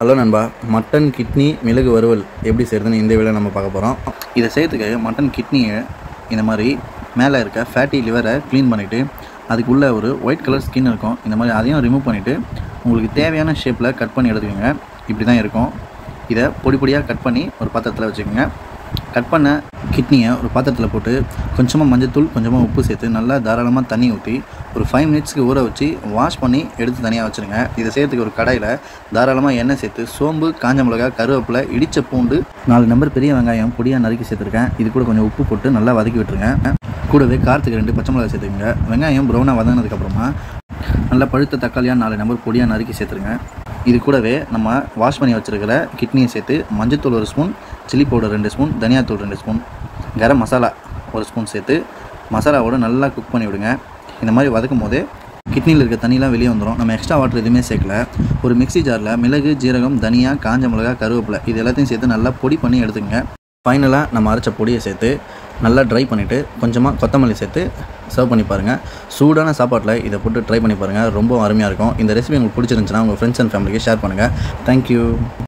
hello நண்பா mutton kidney மிளகு வறுவல் எப்படி செய்கிறதுன்னு இந்த வேலை நம்ம பார்க்க போகிறோம் இதை செய்கிறதுக்கு மட்டன் கிட்னியை இந்த மாதிரி மேலே இருக்க ஃபேட்டி லிவரை க்ளீன் பண்ணிவிட்டு அதுக்குள்ளே ஒரு ஒயிட் கலர் ஸ்கின் இருக்கும் இந்த மாதிரி அதையும் ரிமூவ் பண்ணிவிட்டு உங்களுக்கு தேவையான ஷேப்பில் கட் பண்ணி எடுத்துக்கோங்க இப்படி தான் இருக்கும் இதை பொடி பொடியாக கட் பண்ணி ஒரு பாத்திரத்தில் வச்சுக்கோங்க கட் பண்ண கிட்னியை ஒரு பாத்திரத்தில் போட்டு கொஞ்சமாக மஞ்சத்தூள் கொஞ்சமாக உப்பு சேர்த்து நல்லா தாராளமாக தண்ணி ஊற்றி ஒரு ஃபைவ் மினிட்ஸ்க்கு ஊற வச்சு வாஷ் பண்ணி எடுத்து தனியாக வச்சுருங்க இதை செய்யறதுக்கு ஒரு கடாயில் தாராளமாக எண்ணெய் சேர்த்து சோம்பு காஞ்ச மிளகா கருவேப்பிலை இடித்த பூண்டு நாலு நம்பர் பெரிய வெங்காயம் பொடியாக நறுக்கி சேர்த்துருக்கேன் இது கூட கொஞ்சம் உப்பு போட்டு நல்லா வதக்கி விட்டுருங்க கூடவே காரத்துக்கு ரெண்டு பச்சை மிளகாய் சேர்த்துக்கோங்க வெங்காயம் ப்ரௌனாக வதங்கினதுக்கப்புறமா நல்லா பழுத்த தக்காளியாக நாலு நம்பர் பொடியாக நறுக்கி சேர்த்துருங்க இது கூடவே நம்ம வாஷ் பண்ணி வச்சுருக்கிற கிட்னியை சேர்த்து மஞ்சத்தூள் ஒரு ஸ்பூன் சில்லி பவுடர் ரெண்டு ஸ்பூன் தனியாத்தூள் ரெண்டு ஸ்பூன் கரம் மசாலா ஒரு ஸ்பூன் சேர்த்து மசாலாவோட நல்லா குக் பண்ணி விடுங்க இந்த மாதிரி வதக்கும் போதே கிட்னியில் இருக்க தண்ணிலாம் வெளியே வந்துடும் நம்ம எக்ஸ்ட்ரா வாட்டர் எதுவுமே சேர்க்கல ஒரு மிக்ஸி ஜாரில் மிளகு ஜீரகம் தனியா காஞ்ச மிளகா கருவேப்பிலை இது எல்லாத்தையும் சேர்த்து நல்லா பொடி பண்ணி எடுத்துக்கங்க ஃபைனலாக நம்ம அரைச்ச பொடியை சேர்த்து நல்லா ட்ரை பண்ணிவிட்டு கொஞ்சமாக கொத்தமல்லி சேர்த்து சர்வ் பண்ணி பாருங்கள் சூடான சாப்பாட்டில் இதை போட்டு ட்ரை பண்ணி பாருங்கள் ரொம்ப அருமையாக இருக்கும் இந்த ரெசிபி உங்களுக்கு பிடிச்சிருந்துச்சுன்னா உங்கள் ஃப்ரெண்ட்ஸ் அண்ட் ஃபேமிலிக்கு ஷேர் பண்ணுங்கள் தேங்க்யூ